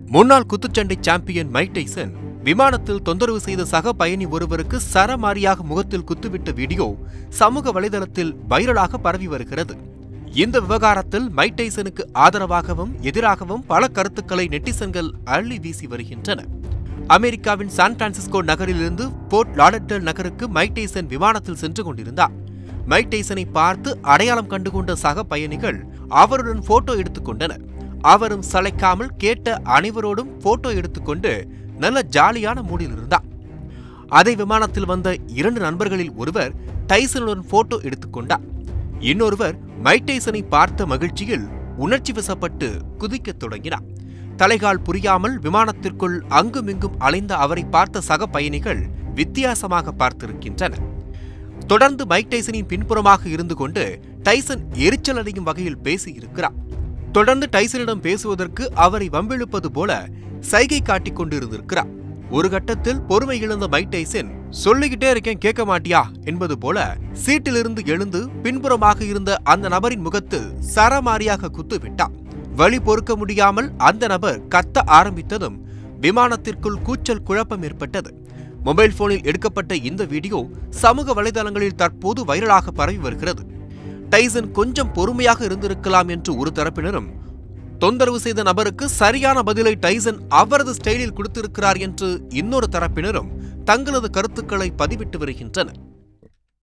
முன்னாள் குத்துச்சண்டை champion Mike Tyson விமானத்தில் தொந்தரவு செய்த சக பயணி ஒருவருக்கு சரமாரியாக முகத்தில் குத்துவிட்ட வீடியோ சமூக வலைதளத்தில் வைரலாக பரவி வருகிறது இந்த விவகாரத்தில் மைக் டைசனுக்கு ஆதரவாகவும் எதிராகவும் பல கருத்துக்களை நெட்டிசன்கள் அள்ளி வீசி வருகின்றன அமெரிக்காவின் சான் பிரான்சிஸ்கோ நகரிலிருந்து போர்ட் லாடர்டல் நகருக்கு மைக் டைசன் விமானத்தில் சென்று கொண்டிருந்தார் மைக் டைசனை பார்த்து அடையாளம் கண்டுகொண்ட சக பயணிகள் அவருடன் போட்டோ எடுத்துக்கொண்டனர் அவரும் சளைக்காமல் கேட்ட அனைவரோடும் போட்டோ எடுத்துக்கொண்டு நல்ல ஜாலியான மூடில் இருந்தார் அதே விமானத்தில் வந்த இரண்டு நண்பர்களில் ஒருவர் டைசனுடன் போட்டோ எடுத்துக்கொண்டார் இன்னொருவர் மைக் டைசனை பார்த்த மகிழ்ச்சியில் உணர்ச்சி வசப்பட்டு குதிக்கத் தொடங்கினார் தலைகால் புரியாமல் விமானத்திற்குள் அங்குமிங்கும் அலைந்த அவரை பார்த்த சக பயணிகள் வித்தியாசமாக பார்த்திருக்கின்றனர் தொடர்ந்து மைக் டைசனின் பின்புறமாக இருந்து கொண்டு டைசன் எரிச்சல் அடையும் வகையில் பேசியிருக்கிறார் தொடர்ந்து டைசனிடம் பேசுவதற்கு அவரை வம்பிழுப்பது போல சைகை காட்டிக் கொண்டிருந்திருக்கிறார் ஒரு கட்டத்தில் பொறுமை இழந்த மைக் டைசன் சொல்லிக்கிட்டே இருக்கேன் கேட்க மாட்டியா என்பது போல சீட்டிலிருந்து எழுந்து பின்புறமாக இருந்த அந்த நபரின் முகத்தில் சரமாரியாக குத்து விட்டார் வழி பொறுக்க முடியாமல் அந்த நபர் கத்த ஆரம்பித்ததும் விமானத்திற்குள் கூச்சல் குழப்பம் ஏற்பட்டது மொபைல் போனில் எடுக்கப்பட்ட இந்த வீடியோ சமூக வலைதளங்களில் தற்போது வைரலாக பரவி வருகிறது டைசன் கொஞ்சம் பொறுமையாக இருந்திருக்கலாம் என்று ஒரு தரப்பினரும் தொந்தரவு செய்த நபருக்கு சரியான பதிலை டைசன் அவரது ஸ்டைலில் கொடுத்திருக்கிறார் என்று இன்னொரு தரப்பினரும் தங்களது கருத்துக்களை பதிவிட்டு வருகின்றனர்